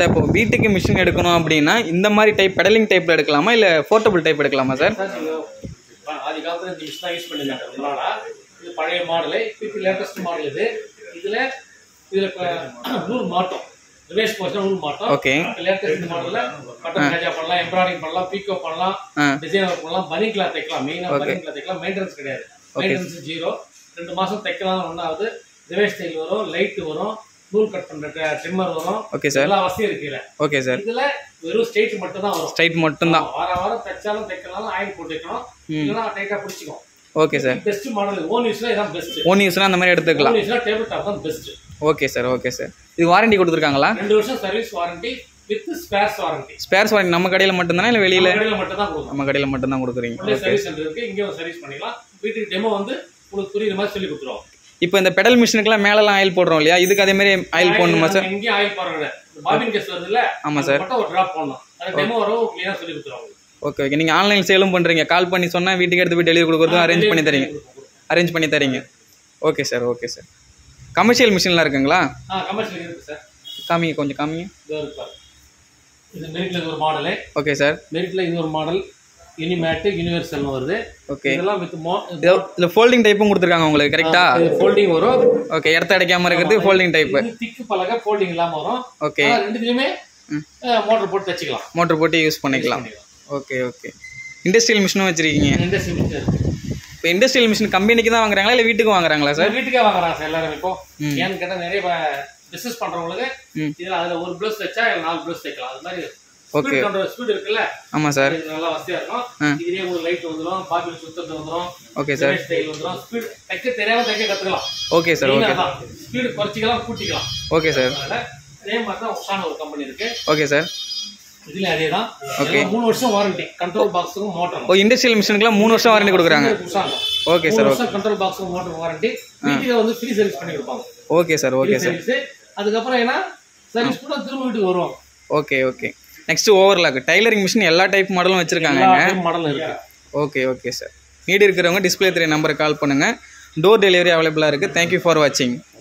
Sir இப்போ வீட்டுக்கு machine எடுக்கணும் அப்படின்னா இந்த மாதிரி டைப் பெடலிங் டைப்பில் எடுக்கலாமா இல்லை போர்ட்டபிள் டைப் எடுக்கலாமா சார் சார் நீங்க ப- ஆதி காலத்துல இந்த மிஷின் தான் யூஸ் பண்ணிருக்காங்க ரொம்ப நாளா இது பழைய மாடலு இப்போ லேட்டஸ்ட் மாடல் இது இதுல இதுல இப்ப நூல் மாட்டோம் ரிவேஸ் போச்சுன்னா நூல் மாட்டோம் ஓகே லேட்டஸ்ட் மாடல்ல பட்டன் மேஜா பண்ணலாம் எம்ப்ராய்டிங் பண்ணலாம் பீக்கோ பண்ணலாம் ஆ டிசைன் ஒர்க் பண்ணலாம் பனி கிளாத் தைக்கலாம் மெயினா பனி கிளாத் தைக்கலாம் மெயின்டெனன்ஸ் கிடையாது மெயின்டெனன்ஸ் ஜீரோ ரெண்டு மாசம் தைக்கலாம் ஒன்றாவது ரிவேஸ் ஸ்டைல் வரும் லைட் வரும் நூல் கட் பண்ற ட்ரிம்மர் வரும் ஓகே சார் எல்லா வசதியும் இருக்கு இதுல ஓகே சார் இதுல வெறும் ஸ்ட்ரெயிட் மட்டும் தான் வரும் ஸ்ட்ரைட் மட்டும்தான் வார வாரம் தைச்சாலும் தைக்கலாம் ஆயில் போட்டு வைக்கணும் இல்லைன்னா டைட்டா பிடிச்சிக்கும் okay sir best model own யூஸ்ல இதான் பெஸ்ட் ஓன் யூஸ்னால் அந்த மாதிரி எடுத்துக்கலாம் ஓன் யூஸ்ல டேபிள் டாப் தான் best okay sir okay sir இது வாரண்டி கொடுத்துருக்காங்களா ரெண்டு வருஷம் service warranty with spares warranty spares warranty நம்ம கடையில் மட்டும்தானே இல்லை வெளியில் கடையில மட்டும் தான் கொடுக்கும் நம்ம கடையில் மட்டும்தான் கொடுக்குறீங்க உள்ளே சர்வீஸ் சென்டர் இருக்கு இங்கே சர்வீஸ் பண்ணிக்கலாம் வீட்டுக்கு டெமோ வந்து உங்களுக்கு புரியுற மாதிரி சொல்லி கொடுத்துருவோம் இப்போ இந்த பெடல் மிஷினுக்குலாம் மேலெல்லாம் ஆயில் போடுறோம் இல்லையா இதுக்கு அதே மாதிரி ஆயில் போடணுமா சார் இங்கேயும் ஆயில் போடுறாங்க பாபின் கேஸ் வருது இல்ல ஆமாம் சார் மட்டும் ஒரு டிராப் பண்ணணும் அது டெமோ வரும் கிளியரா சொல்லி கொடுத்துருவாங்க ஓகே ஓகே நீங்கள் ஆன்லைன் சேலும் பண்ணுறீங்க கால் பண்ணி சொன்னால் வீட்டுக்கு எடுத்து போய் டெலிவரி கொடுக்குறதும் அரேஞ்ச் பண்ணி தரீங்க அரேஞ்ச் பண்ணி தரீங்க okay sir okay sir commercial மிஷின்லாம் இருக்குங்களா ஆ கமர்ஷியல் இருக்கு சார் காமிங்க கொஞ்சம் காமிங்க இதோ இருக்கு பாருங்க. இது மெரிட்ல இது ஒரு மாடலு ஓகே சார் மெரிட்ல இது ஒரு மாடல் யூனிமேட் யூனிவர்சல்னு வருது ஓகே இதெல்லாம் வித் மோ இதில் ஃபோல்டிங் டைப்பும் கொடுத்துருக்காங்க உங்களுக்கு கரெக்டா ஃபோல்டிங் வரும் ஓகே இடத்த அடைக்காம இருக்கிறது ஃபோல்டிங் டைப்பு இது திக்கு பலகை ஃபோல்டிங் இல்லாம வரும் ஓகே ஆனா ரெண்டுத்துலயுமே மோட்டர் போட்டு தச்சுக்கலாம் மோட்டர் போட்டு யூஸ் பண்ணிக்கலாம் ஓகே ஓகே இண்டஸ்ட்ரியல் மிஷினும் வச்சிருக்கீங்க இண்டஸ்ட்ரி மிஷின் இருக்கு இப்போ இண்டஸ்ட்ரியல் மிஷின் கம்பெனிக்கு தான் வாங்குறாங்களா இல்லை வீட்டுக்கு வாங்குறாங்களா சார் சார் வீட்டுக்கே வாங்குறாங்க சார் எல்லாரும் இப்போ ஏன்னு கேட்டா நிறைய பிசினஸ் பண்றவங்களுக்கு ம். இதுல அதுல ஒரு ப்ளவுஸ் தைச்சா இதுல நாலு ப்ளவுஸ் தைக்கலாம் அது மாதிரி Okay. ஸ்பீட் கண்ட்ரோல் ஸ்பீட் இருக்குல்ல ஆமாம் சார் இது நல்லா வசதியா இருக்கும் இதுலயே ஒரு லைட் வந்துடும் பாபில் சுத்தத்து வந்துடும் ஓகே சார் ஸ்டைல் வந்துடும் ஸ்பீட் தைக்க தெரியாம தைக்க கத்துக்கலாம் ஓகே சார் ஓகே ஸ்பீடு குறைச்சிக்கலாம் கூட்டிக்கலாம் ஓகே சார் அதனால அதே மாதிரி தான் உஷான ஒரு கம்பெனி இருக்கு ஓகே சார் இதுல அதே தான் மூணு வருஷம் வாரண்டி கண்ட்ரோல் பாக்ஸுக்கும் மோட்டர் ஓ இண்டஸ்ட்ரியல் மிஷினுக்குலாம் மூணு வருஷம் வாரண்டி கொடுக்குறாங்க உஷாங்க ஓகே மூணு சார் வருஷம் கண்ட்ரோல் பாக்ஸுக்கும் மோட்டர் வாரண்டி வீட்டுக்கு வந்து ஃப்ரீ சர்வீஸ் பண்ணி கொடுப்பாங்க okay sir okay sir service அதுக்கப்புறம் என்ன சர்வீஸ் கூட திரும்ப வீட்டுக்கு வரும் okay okay next overlock tailoring machine எல்லா டைப் மாடலும் வச்சிருக்காங்க மாடல் இருக்கு ஓகே ஓகே சார் நீடு இருக்கிறவங்க டிஸ்பிளே த்ரீ நம்பருக்கு கால் பண்ணுங்கள் டோர் டெலிவரி அவைலபிளாக இருக்குது தேங்க்யூ ஃபார் வாட்சிங்